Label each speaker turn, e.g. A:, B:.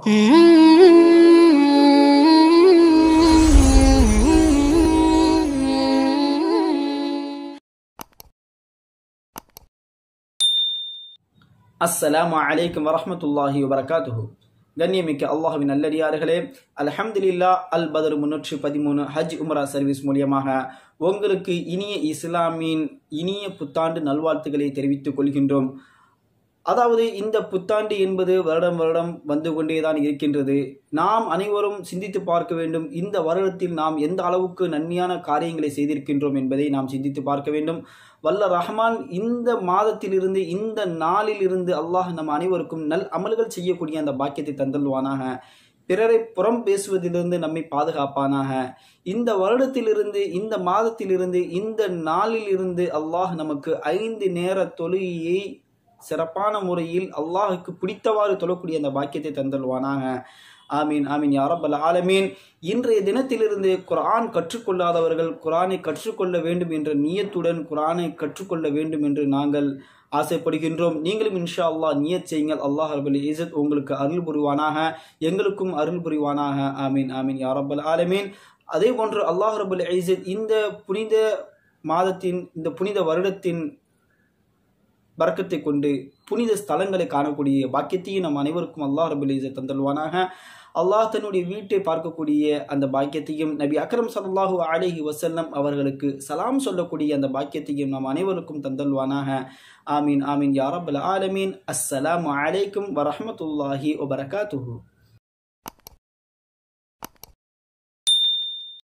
A: அஸ்ஸலாமு அலைக்கும் வரஹ்மத்துல்லாஹி வபரகாத்துஹு கண்ணியமிக்க அல்லாஹுவின் நல்லடியார்களே அல்ஹம்துலில்லா அல் பதர் முன்னூற்றி பதிமூணு ஹஜ் உம்ரா சர்வீஸ் மூலியமாக உங்களுக்கு இனிய இஸ்லாமின் இனிய புத்தாண்டு நல்வாழ்த்துக்களை தெரிவித்துக் கொள்கின்றோம் அதாவது இந்த புத்தாண்டு என்பது வருடம் வருடம் வந்து கொண்டேதான் இருக்கின்றது நாம் அனைவரும் சிந்தித்து பார்க்க வேண்டும் இந்த வருடத்தில் நாம் எந்த அளவுக்கு நன்மையான காரியங்களை செய்திருக்கின்றோம் என்பதை நாம் சிந்தித்து பார்க்க வேண்டும் வல்ல ரஹ்மான் இந்த மாதத்திலிருந்து இந்த நாளில் இருந்து அல்லாஹ் நம் அனைவருக்கும் நல் அமல்கள் செய்யக்கூடிய அந்த பாக்கியத்தை தந்தல்வானாக பிறரை புறம் பேசுவதிலிருந்து நம்மை பாதுகாப்பானாக இந்த வருடத்திலிருந்து இந்த மாதத்திலிருந்து இந்த நாளில் இருந்து அல்லாஹ் நமக்கு ஐந்து நேர தொழுகையை சிறப்பான முறையில் அல்லாஹுக்கு பிடித்தவாறு தொழக்கூடிய அந்த பாக்கியத்தை தந்தல்வானாக ஆமீன் ஆமீன் யாரப்பல் ஆலமீன் இன்றைய தினத்திலிருந்து குரான் கற்றுக்கொள்ளாதவர்கள் குரானை கற்றுக்கொள்ள வேண்டும் என்ற நியத்துடன் குரானை கற்றுக்கொள்ள வேண்டும் என்று நாங்கள் ஆசைப்படுகின்றோம் நீங்களும் இன்ஷா அல்லாஹ் நியத் செய்யுங்கள் அல்லாஹ் ரபுல் இசத் உங்களுக்கு அருள் புரிவானாக எங்களுக்கும் அருள் புரிவானாக ஆமீன் ஆமீன் யாரப்பல் ஆலமீன் அதே போன்று அல்லாஹ் ரபுல் இசத் இந்த புனித மாதத்தின் இந்த புனித வருடத்தின் பறக்கத்தை கொண்டு புனித ஸ்தலங்களை காணக்கூடிய பாக்கியத்தையும் நம் அனைவருக்கும் அல்லாஹ் ரபுல் இசத் தந்தல்வானாக அல்லாஹ் தன்னுடைய வீட்டை பார்க்கக்கூடிய அந்த பாக்கியத்தையும் நபி அக்ரம் சல்லாஹூ அலஹி வசல்லம் அவர்களுக்கு சலாம் சொல்லக்கூடிய அந்த பாக்கியத்தையும் நம் அனைவருக்கும் தந்தல்வானாக ஆமீன் ஆமீன் யாரபுல் ஆலமீன் அஸ்ஸலாமு அலைக்கும் வரஹமத்துல்லாஹி வபரகாத்துஹூ